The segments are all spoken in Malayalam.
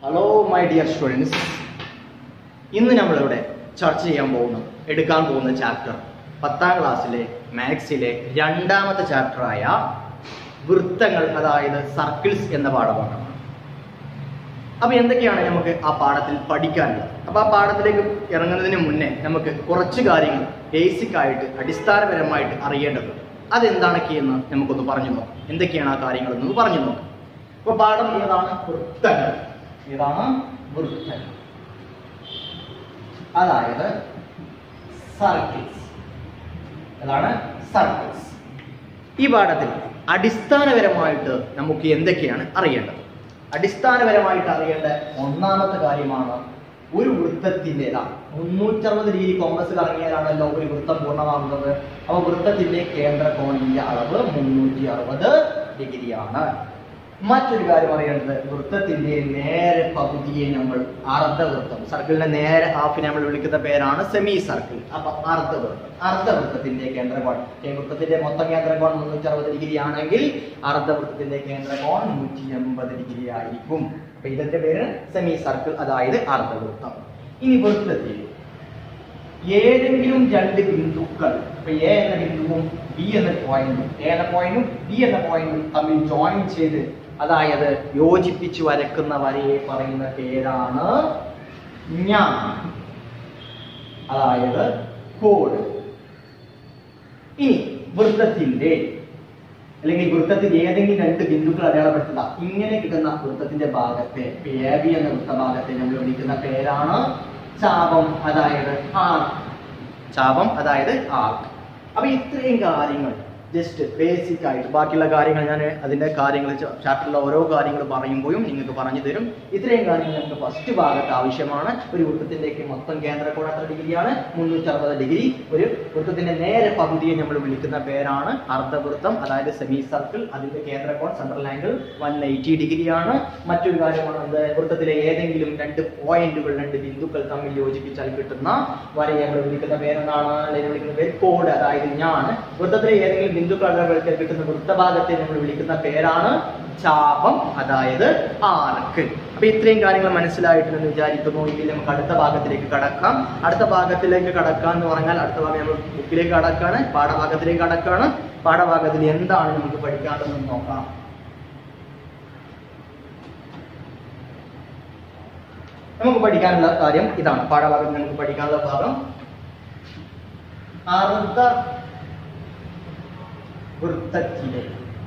ഹലോ മൈ ഡിയർ സ്റ്റുഡൻസ് ഇന്ന് നമ്മളിവിടെ ചർച്ച ചെയ്യാൻ പോകുന്ന എടുക്കാൻ പോകുന്ന ചാപ്റ്റർ പത്താം ക്ലാസ്സിലെ മാത്സിലെ രണ്ടാമത്തെ ചാപ്റ്ററായ വൃത്തങ്ങൾ അതായത് സർക്കിൾസ് എന്ന പാഠഭാഗമാണ് അപ്പൊ എന്തൊക്കെയാണ് നമുക്ക് ആ പാഠത്തിൽ പഠിക്കാനുള്ളത് അപ്പൊ ആ പാഠത്തിലേക്ക് ഇറങ്ങുന്നതിന് മുന്നേ നമുക്ക് കുറച്ച് കാര്യങ്ങൾ ബേസിക് ആയിട്ട് അടിസ്ഥാനപരമായിട്ട് അറിയേണ്ടതുണ്ട് അതെന്താണൊക്കെ എന്ന് നമുക്കൊന്ന് പറഞ്ഞു നോക്കാം എന്തൊക്കെയാണ് ആ കാര്യങ്ങൾ എന്ന് പറഞ്ഞു നോക്കാം അപ്പൊ പാഠം ഏതാണ് വൃത്തങ്ങൾ ഏതാണ് വൃത്തങ്ങൾ അതായത് സർക്കിൾസ് അതാണ് സർക്കിൾസ് ഈ പാഠത്തിൽ അടിസ്ഥാനപരമായിട്ട് നമുക്ക് എന്തൊക്കെയാണ് അറിയേണ്ടത് അടിസ്ഥാനപരമായിട്ട് അറിയേണ്ട ഒന്നാമത്തെ കാര്യമാണ് ഒരു വൃത്തത്തിന്റെ ഇതാ മുന്നൂറ്ററുപത് ഡിഗ്രി കോമ്പസ് കറങ്ങിയാലാണല്ലോ ഒരു വൃത്തം പൂർണ്ണമാകുന്നത് അപ്പൊ വൃത്തത്തിന്റെ കേന്ദ്ര കോണിന്റെ അളവ് മുന്നൂറ്റി അറുപത് ഡിഗ്രിയാണ് മറ്റൊരു കാര്യം അറിയേണ്ടത് വൃത്തത്തിന്റെ നേരെ പകുതിയെ നമ്മൾ അർദ്ധവൃത്തം സർക്കിളിന്റെ നേരെ ഹാഫിനെ നമ്മൾ വിളിക്കുന്ന പേരാണ് സെമി സർക്കിൾ അപ്പൊ അർദ്ധവൃത്തം അർദ്ധവൃത്തത്തിന്റെ കേന്ദ്രകോൺ ഈ വൃത്തത്തിന്റെ മൊത്തം കേന്ദ്രകോൺ മുന്നൂറ്റി അറുപത് ഡിഗ്രി ആണെങ്കിൽ അർദ്ധവൃത്തത്തിന്റെ കേന്ദ്രകോൺ നൂറ്റി എൺപത് ഡിഗ്രി ആയിരിക്കും അപ്പൊ ഇതിന്റെ പേര് സെമി സർക്കിൾ അതായത് അർദ്ധവൃത്തം ഇനി വൃത്തത്തിൽ ഏതെങ്കിലും രണ്ട് ബിന്ദുക്കൾ ഇപ്പൊ എ എന്ന ബിന്ദുവും ബി എന്ന പോയിന്റും എ എന്ന പോയിന്റും ബി എന്ന പോയിന്റും തമ്മിൽ ജോയിൻ ചെയ്ത് അതായത് യോജിപ്പിച്ച് വരക്കുന്ന വരയെ പറയുന്ന പേരാണ് ഞാൻ അതായത് കോഡ് ഇനി വൃത്തത്തിന്റെ അല്ലെങ്കിൽ വൃത്തത്തിൽ ഏതെങ്കിലും രണ്ട് ബിന്ദുക്കൾ അടയാളപ്പെടുത്തുക ഇങ്ങനെ കിട്ടുന്ന വൃത്തത്തിന്റെ ഭാഗത്തെ എ ബി എന്ന വൃത്തഭാഗത്തെ നമ്മൾ വിളിക്കുന്ന പേരാണ് ചാപം അതായത് ആർക്ക് ചാപം അതായത് ആർക്ക് അപ്പൊ ഇത്രയും കാര്യങ്ങൾ ജസ്റ്റ് ബേസിക് ആയിട്ട് ബാക്കിയുള്ള കാര്യങ്ങൾ ഞാൻ അതിന്റെ കാര്യങ്ങൾ ചാപ്റ്ററിലെ ഓരോ കാര്യങ്ങൾ പറയുമ്പോഴും നിങ്ങൾക്ക് പറഞ്ഞു തരും ഇത്രയും കാര്യങ്ങൾ നമുക്ക് ഫസ്റ്റ് ഭാഗത്ത് ആവശ്യമാണ് ഒരു വൃത്തത്തിലേക്ക് മൊത്തം കേന്ദ്രകോൺ എത്ര ഡിഗ്രിയാണ് മുന്നൂറ്റി അറുപത് ഡിഗ്രി ഒരു വൃത്തത്തിന്റെ നേരെ പകുതിയെ നമ്മൾ വിളിക്കുന്ന പേരാണ് അർദ്ധവൃത്തം അതായത് സെമി സർക്കിൾ അതിന്റെ കേന്ദ്രകോൺ സെൻട്രൽ ആംഗിൾ വൺ എയ്റ്റി ഡിഗ്രിയാണ് മറ്റൊരു കാര്യമാണ് എന്ത് വൃത്തത്തിലെ ഏതെങ്കിലും രണ്ട് പോയിന്റുകൾ രണ്ട് ബിന്ദുക്കൾ തമ്മിൽ യോജിപ്പിച്ചാൽ കിട്ടുന്ന വരയെ നമ്മൾ വിളിക്കുന്ന പേരെന്താണ് അല്ലെങ്കിൽ വിളിക്കുന്ന പേര് കോഡ് അതായത് ഞാൻ വൃത്തത്തിലെ ഏതെങ്കിലും ബിന്ദുക്കൾ അടയാളപ്പെടുത്തിയാൽ കിട്ടുന്ന വൃത്തഭാഗത്തെ നമ്മൾ വിളിക്കുന്ന പേരാണ് ചാപം അതായത് ആർക്ക് അപ്പൊ ഇത്രയും കാര്യങ്ങൾ മനസ്സിലായിട്ടുണ്ടെന്ന് വിചാരിക്കുന്നു ഇനി നമുക്ക് അടുത്ത ഭാഗത്തിലേക്ക് കടക്കാം അടുത്ത ഭാഗത്തിലേക്ക് കടക്കാം എന്ന് പറഞ്ഞാൽ അടുത്ത ഭാഗം നമ്മൾ ബുക്കിലേക്ക് കടക്കാണ് പാഠഭാഗത്തിലേക്ക് കടക്കാണ് പാഠഭാഗത്തിൽ എന്താണ് നമുക്ക് പഠിക്കാനുള്ളതെന്ന് നോക്കാം നമുക്ക് പഠിക്കാനുള്ള കാര്യം ഇതാണ് പാഠഭാഗത്ത് നമുക്ക് പഠിക്കാനുള്ള ഭാഗം അർദ്ധ വൃത്തത്തിലെ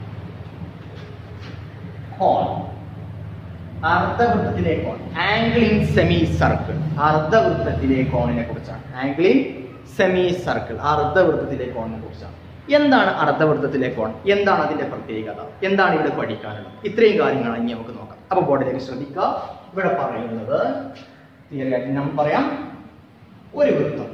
കോൺ അർദ്ധവൃത്തത്തിലെ കോൺ ആംഗിൾ ഇൻ സെമി സർക്കിൾ അർദ്ധവൃത്തത്തിലെ കോണിനെ കുറിച്ചാണ് ആംഗിൾ ഇൻ സെമി സർക്കിൾ അർദ്ധവൃത്തത്തിലെ കോണിനെ കുറിച്ചാണ് എന്താണ് അർദ്ധവൃത്തത്തിലെ കോൺ എന്താണ് അതിന്റെ പ്രത്യേകത എന്താണ് ഇവിടെ പഠിക്കാനുള്ളത് ഇത്രയും കാര്യങ്ങളാണ് ഇനി നമുക്ക് നോക്കാം അപ്പൊ ബോർഡിലേക്ക് ശ്രദ്ധിക്കുക ഇവിടെ പറയുന്നത് തീർച്ചയായിട്ടും നമുക്ക് പറയാം ഒരു വൃത്തം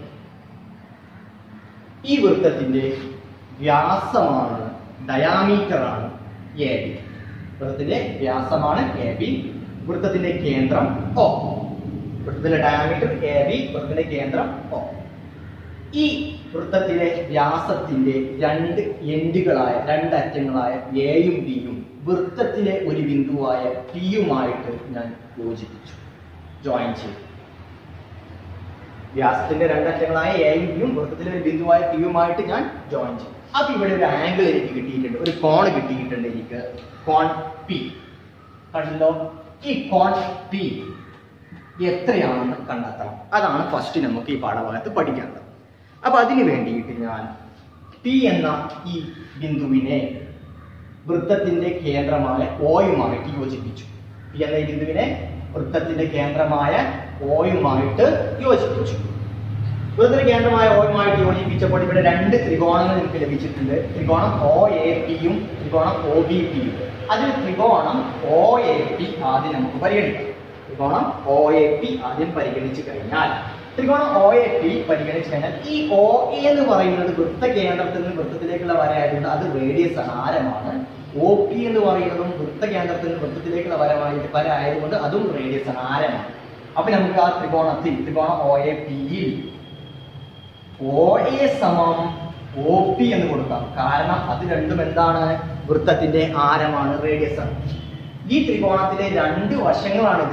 ഈ വൃത്തത്തിന്റെ വ്യാസമാണ് ഡയാമീറ്റർ ആണ് എ ബി വൃത്തത്തിന്റെ വ്യാസമാണ് എ ബി വൃത്തത്തിന്റെ കേന്ദ്രം ഒ വൃത്തത്തിന്റെ ഡയാമീറ്റർ എ ബി വൃത്തത്തിന്റെ കേന്ദ്രം ഒ ഈ വൃത്തത്തിലെ വ്യാസത്തിന്റെ രണ്ട് എൻഡുകളായ രണ്ട് അറ്റങ്ങളായ എയും ബിയും വൃത്തത്തിലെ ഒരു ബിന്ദുവായ പിയുമായിട്ട് ഞാൻ യോജിപ്പിച്ചു ജോയിൻ ചെയ്തു വ്യാസത്തിന്റെ രണ്ടറ്റങ്ങളായ എയും ബിയും വൃത്തത്തിലെ ഒരു ബിന്ദുവായ പിയുമായിട്ട് ഞാൻ ജോയിൻ ചെയ്തു അപ്പൊ ഇവിടെ ഒരു ആംഗിൾ എനിക്ക് കിട്ടിയിട്ടുണ്ട് ഒരു കോൺ കിട്ടിയിട്ടുണ്ട് എനിക്ക് കോൺ പി കണ്ടല്ലോ ഈ കോൺ പി എത്രയാണെന്ന് കണ്ടെത്തണം അതാണ് ഫസ്റ്റ് നമുക്ക് ഈ പാഠഭാഗത്ത് പഠിക്കേണ്ടത് അപ്പൊ അതിന് വേണ്ടിയിട്ട് ഞാൻ പി എന്ന ഈ ബിന്ദുവിനെ വൃത്തത്തിന്റെ കേന്ദ്രമായ ഓയുമായിട്ട് യോജിപ്പിച്ചു പി എന്ന ഈ ബിന്ദുവിനെ വൃത്തത്തിന്റെ കേന്ദ്രമായ ഓയുമായിട്ട് യോജിപ്പിച്ചു വൃത്തത്തിന്റെ കേന്ദ്രമായ ഓയുമായിട്ട് യോജിപ്പിച്ചപ്പോൾ ഇവിടെ രണ്ട് ത്രികോണങ്ങൾ എനിക്ക് ലഭിച്ചിട്ടുണ്ട് ത്രികോണം ഒ എ പിയും ത്രികോണം ഒ ബി പിയും അതിൽ ത്രികോണം ഒ എ പി ആദ്യം നമുക്ക് പരിഗണിക്കാം ത്രികോണം ഒ എ പി ആദ്യം പരിഗണിച്ചു കഴിഞ്ഞാൽ ത്രികോണം ഒ എ പി പരിഗണിച്ചു കഴിഞ്ഞാൽ ഈ ഒ എ എന്ന് പറയുന്നത് വൃത്ത കേന്ദ്രത്തിൽ നിന്ന് വൃത്തത്തിലേക്കുള്ള വരയായതുകൊണ്ട് അത് റേഡിയസ് ആണ് ആരമാണ് ഒ പി എന്ന് പറയുന്നതും വൃത്ത കേന്ദ്രത്തിൽ നിന്ന് വൃത്തത്തിലേക്കുള്ള വരമായിട്ട് വര ആയതുകൊണ്ട് അതും റേഡിയസ് ആണ് ആരമാണ് അപ്പൊ നമുക്ക് ആ ത്രികോണത്തിൽ ത്രികോണം ഒ എ പിയിൽ ഒ എ സമം ഒ പി എന്ന് കൊടുക്കാം കാരണം അത് രണ്ടും എന്താണ് വൃത്തത്തിന്റെ ആരമാണ് റേഡിയസ് ആണ് ഈ ത്രികോണത്തിലെ രണ്ട് വശങ്ങളാണ് ഇത് രണ്ടും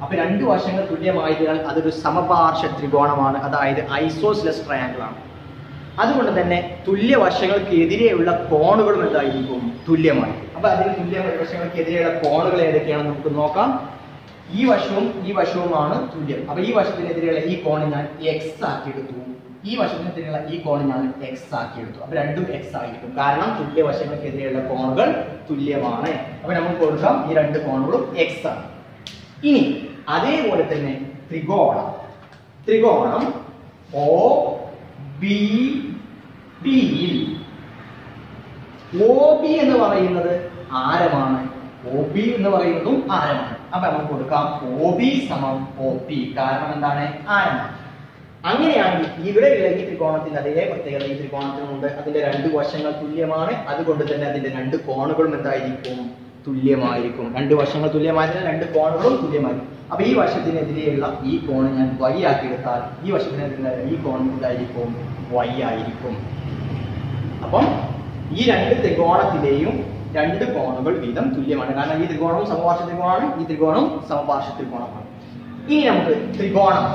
അപ്പൊ രണ്ട് വശങ്ങൾ തുല്യമായതിനാൽ അതൊരു സമപാർശ്വ ത്രികോണമാണ് അതായത് ഐസോസ്ലെസ് ട്രയാങ്കിൾ ആണ് അതുകൊണ്ട് തന്നെ തുല്യ വശങ്ങൾക്ക് എതിരെയുള്ള കോണുകളും എന്തായിരിക്കും തുല്യമായി അപ്പൊ അതിന് തുല്യ വശങ്ങൾക്ക് എതിരെയുള്ള കോണുകൾ ഏതൊക്കെയാണെന്ന് നമുക്ക് നോക്കാം ഈ വശവും ഈ വശവുമാണ് തുല്യം അപ്പൊ ഈ വശത്തിനെതിരെയുള്ള ഈ കോണ് ഞാൻ എക്സ് ആക്കി എടുത്തു ഈ വശത്തിനെതിരെയുള്ള ഈ കോണ് ഞാൻ എക്സ് ആക്കി എടുത്തു അപ്പൊ രണ്ടും എക്സ് ആയിരിക്കും കാരണം തുല്യ വശങ്ങൾക്കെതിരെയുള്ള കോണുകൾ തുല്യമാണ് അപ്പൊ നമുക്ക് കൊടുക്കാം ഈ രണ്ട് കോണുകളും എക്സ് ആണ് ഇനി അതേപോലെ തന്നെ ത്രികോണം ത്രികോണം ഒ ബി ഡിയിൽ ഒ ബി എന്ന് പറയുന്നത് ആരമാണ് ഒ ബി എന്ന് പറയുന്നതും ആരമാണ് അപ്പൊ നമുക്ക് കൊടുക്കാം ഒ ബി സമം ഒ പി കാരണം എന്താണ് ആരമാണ് അങ്ങനെയാണെങ്കിൽ ഇവിടെയുള്ള ഈ ത്രികോണത്തിന് അതേ പ്രത്യേകത ഈ ത്രികോണത്തിനുണ്ട് അതിന്റെ രണ്ട് വശങ്ങൾ തുല്യമാണ് അതുകൊണ്ട് തന്നെ അതിന്റെ രണ്ട് കോണുകളും എന്തായിരിക്കും തുല്യമായിരിക്കും രണ്ട് വശങ്ങൾ തുല്യമായതിനാൽ രണ്ട് കോണുകളും തുല്യമായിരിക്കും അപ്പൊ ഈ വശത്തിനെതിരെയുള്ള ഈ കോണ് ഞാൻ y ആക്കി എടുത്താൽ ഈ വശത്തിനെതിരെ ഈ കോൺ എന്തായിരിക്കും y ആയിരിക്കും അപ്പം ഈ രണ്ട് ത്രികോണത്തിലെയും രണ്ട് കോണുകൾ വീതം തുല്യമാണ് കാരണം ഈ ത്രികോണവും സമപാർശ്വ ത്രികോണമാണ് ഈ ത്രികോണവും സമപാർശ്വ ത്രികോണമാണ് ഇനി നമുക്ക് ത്രികോണം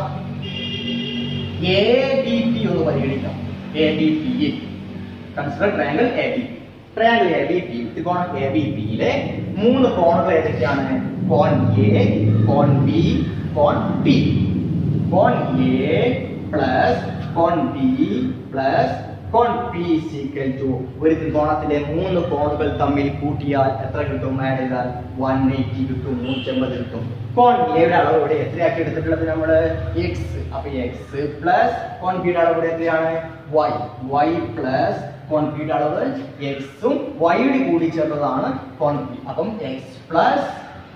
എ ബി പി ഒന്ന് പരിഗണിക്കാം A B P consider triangle A B P triangle A B P ത്രികോണം എ ബി പിയിലെ മൂന്ന് കോണുകൾ ഏതൊക്കെയാണ് കോൺ എ കോൺ ബി കോൺ പി കോൺ എ പ്ലസ് കോൺ ബി പ്ലസ് കോൺ പി സീക്കൽ ടു ഒരു ത്രികോണത്തിലെ മൂന്ന് കോണുകൾ തമ്മിൽ കൂട്ടിയാൽ എത്ര കിട്ടും ആഡ് ചെയ്താൽ വൺ എയ്റ്റി കിട്ടും നൂറ്റമ്പത് കിട്ടും കോൺ എയുടെ അളവ് ഇവിടെ എത്രയാക്കി എടുത്തിട്ടുള്ളത് നമ്മൾ എക്സ് അപ്പൊ എക്സ് പ്ലസ് കോൺ ബിയുടെ അളവ് ഇവിടെ എത്രയാണ് വൈ വൈ പ്ലസ് കോൺ ബിയുടെ അളവ് എക്സും വൈയുടെ കൂടി ചേർന്നതാണ് കോൺ ബി അപ്പം എക്സ് പ്ലസ്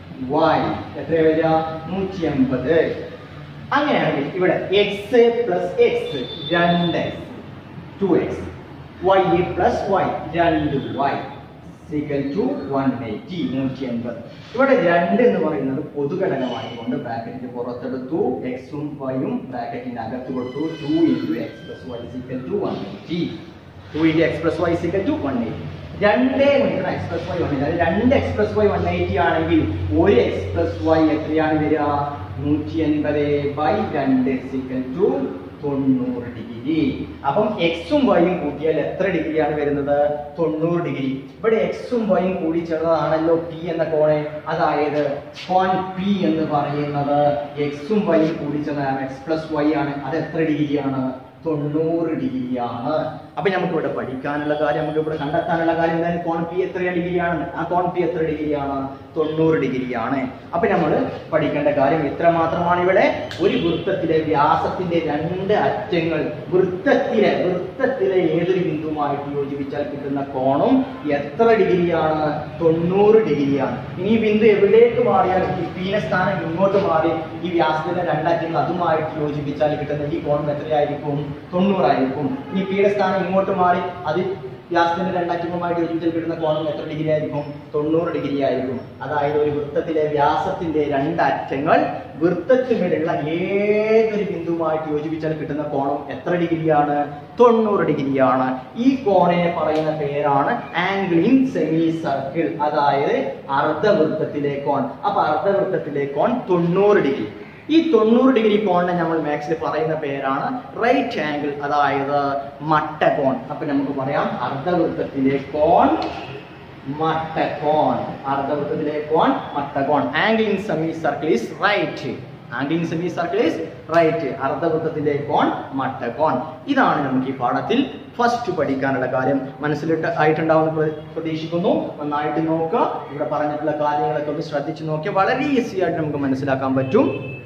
വൈ എത്ര വരിക നൂറ്റി എൺപത് അങ്ങനെയാണെങ്കിൽ ഇവിടെ എക്സ് പ്ലസ് എക്സ് രണ്ട് X two X Y plus Y രണ്ട് Y equal to one eighty നൂറ്റി എൺപത് ഇവിടെ രണ്ട് എന്ന് പറയുന്നത് പൊതുഘടകമായതുകൊണ്ട് ബ്രാക്കറ്റിന്റെ പുറത്തെടുത്തു എക്സും വൈയും ബ്രാക്കറ്റിന്റെ അകത്ത് കൊടുത്തു two into X plus Y equal to one eighty two into X plus Y equal to one eighty രണ്ട് ഗുണിക്കണം X plus Y one eighty രണ്ട് X plus Y one eighty ആണെങ്കിൽ ഒരു എക്സ് പ്ലസ് വൈ എത്രയാണ് വരിക നൂറ്റി എൺപത് ബൈ രണ്ട് സീക്കൽ ടു തൊണ്ണൂറ് ഡിഗ്രി അപ്പം എക്സും വൈയും കൂട്ടിയാൽ എത്ര ഡിഗ്രിയാണ് വരുന്നത് തൊണ്ണൂറ് ഡിഗ്രി ഇവിടെ എക്സും വൈയും കൂടി ചേർന്നതാണല്ലോ പി എന്ന കോണെ അതായത് കോൺ പി എന്ന് പറയുന്നത് എക്സും വൈയും കൂടി ചേർന്നതാണ് എക്സ് പ്ലസ് വൈ ആണ് അത് എത്ര ഡിഗ്രിയാണ് തൊണ്ണൂറ് ഡിഗ്രിയാണ് അപ്പൊ നമുക്ക് ഇവിടെ പഠിക്കാനുള്ള കാര്യം നമുക്ക് ഇവിടെ കണ്ടെത്താനുള്ള കാര്യം എന്തായാലും കോൺ പി എത്ര ഡിഗ്രിയാണ് ആ കോൺ പി എത്ര ഡിഗ്രിയാണ് തൊണ്ണൂറ് ഡിഗ്രിയാണ് അപ്പൊ നമ്മൾ പഠിക്കേണ്ട കാര്യം ഇത്ര മാത്രമാണ് ഇവിടെ ഒരു വൃത്തത്തിലെ വ്യാസത്തിന്റെ രണ്ട് അറ്റങ്ങൾ വൃത്തത്തിലെ വൃത്തത്തിലെ ഏതൊരു ബിന്ദുവുമായിട്ട് യോജിപ്പിച്ചാൽ കിട്ടുന്ന കോണും എത്ര ഡിഗ്രിയാണ് തൊണ്ണൂറ് ഡിഗ്രിയാണ് ഇനി ഈ ബിന്ദു എവിടേക്ക് മാറിയാൽ ഈ പീന സ്ഥാനം ഇങ്ങോട്ട് മാറി ഈ വ്യാസത്തിന്റെ രണ്ടറ്റങ്ങൾ അതുമായിട്ട് യോജിപ്പിച്ചാൽ കിട്ടുന്ന ഈ കോണം എത്രയായിരിക്കും തൊണ്ണൂറായിരിക്കും ഇനി പീയുടെ സ്ഥാനം ഇങ്ങോട്ട് മാറി അത് വ്യാസത്തിന്റെ രണ്ടറ്റങ്ങളുമായിട്ട് യോജിപ്പിച്ചാൽ കിട്ടുന്ന കോണം എത്ര ഡിഗ്രി ആയിരിക്കും തൊണ്ണൂറ് ഡിഗ്രി ആയിരിക്കും അതായത് ഒരു വൃത്തത്തിലെ വ്യാസത്തിന്റെ രണ്ടറ്റങ്ങൾ വൃത്തത്തിന്മേലുള്ള ഏതൊരു ബിന്ദുവുമായിട്ട് യോജിപ്പിച്ചാൽ കിട്ടുന്ന കോണം എത്ര ഡിഗ്രിയാണ് തൊണ്ണൂറ് ഡിഗ്രിയാണ് ഈ കോണിനെ പറയുന്ന പേരാണ് ആംഗിൾ ഇൻ സെമി സർക്കിൾ അതായത് അർദ്ധവൃത്തത്തിലെ കോൺ അപ്പൊ അർദ്ധവൃത്തത്തിലെ കോൺ തൊണ്ണൂറ് ഡിഗ്രി ഈ തൊണ്ണൂറ് ഡിഗ്രി കോണിനെ നമ്മൾ മാത്സിൽ പറയുന്ന പേരാണ് റൈറ്റ് ആംഗിൾ അതായത് മട്ടകോൺ അപ്പൊ നമുക്ക് പറയാം അർദ്ധവൃത്തത്തിലെ കോൺ മട്ടകോൺ അർദ്ധവൃത്തത്തിലെ കോൺ മട്ടകോൺ angle in semi circle is right angle in semi circle is right അർദ്ധവൃത്തത്തിലെ കോൺ മട്ടകോൺ ഇതാണ് നമുക്ക് ഈ പാഠത്തിൽ ഫസ്റ്റ് പഠിക്കാനുള്ള കാര്യം മനസ്സിലിട്ട് ആയിട്ടുണ്ടാവുമെന്ന് പ്ര- പ്രതീക്ഷിക്കുന്നു നന്നായിട്ട് നോക്കുക ഇവിടെ പറഞ്ഞിട്ടുള്ള കാര്യങ്ങളൊക്കെ ഒന്ന് ശ്രദ്ധിച്ച് നോക്കിയാൽ വളരെ ഈസി ആയിട്ട് നമുക്ക് മനസ്സിലാക്കാൻ പറ്റും